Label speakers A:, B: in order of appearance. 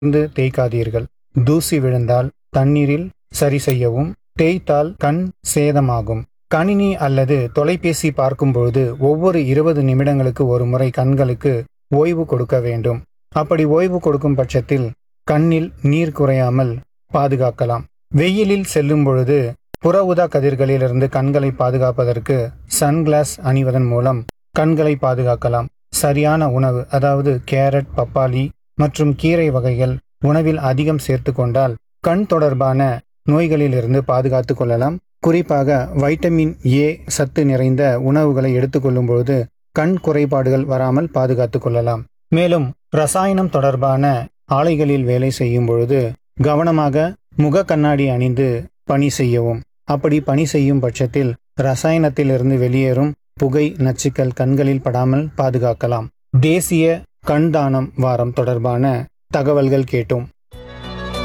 A: தொடர்ந்து தேய்க்காதீர்கள் தூசி விழுந்தால் தண்ணீரில் சரி செய்யவும் தேய்த்தால் கண் சேதமாகும் கணினி அல்லது தொலைபேசி பார்க்கும்பொழுது ஒவ்வொரு இருபது நிமிடங்களுக்கு ஒரு முறை கண்களுக்கு ஓய்வு கொடுக்க வேண்டும் அப்படி ஓய்வு கொடுக்கும் பட்சத்தில் கண்ணில் நீர் குறையாமல் பாதுகாக்கலாம் வெயிலில் செல்லும் பொழுது புற ஊதா கதிர்களிலிருந்து கண்களை பாதுகாப்பதற்கு சன்கிளாஸ் அணிவதன் மூலம் கண்களை பாதுகாக்கலாம் சரியான உணவு அதாவது கேரட் பப்பாளி மற்றும் கீரை வகைகள் உணவில் அதிகம் சேர்த்து கொண்டால் கண் தொடர்பான நோய்களிலிருந்து பாதுகாத்து கொள்ளலாம் குறிப்பாக வைட்டமின் ஏ சத்து நிறைந்த உணவுகளை எடுத்துக்கொள்ளும் பொழுது கண் குறைபாடுகள் வராமல் பாதுகாத்து கொள்ளலாம் மேலும் ரசாயனம் தொடர்பான ஆலைகளில் வேலை செய்யும் பொழுது கவனமாக முக கண்ணாடி அணிந்து பணி செய்யவும் அப்படி பணி செய்யும் பட்சத்தில் ரசாயனத்திலிருந்து வெளியேறும் புகை நச்சுக்கள் கண்களில் படாமல் பாதுகாக்கலாம் தேசிய கண் தானம் வாரம் தொடர்பான தகவல்கள் கேட்டோம்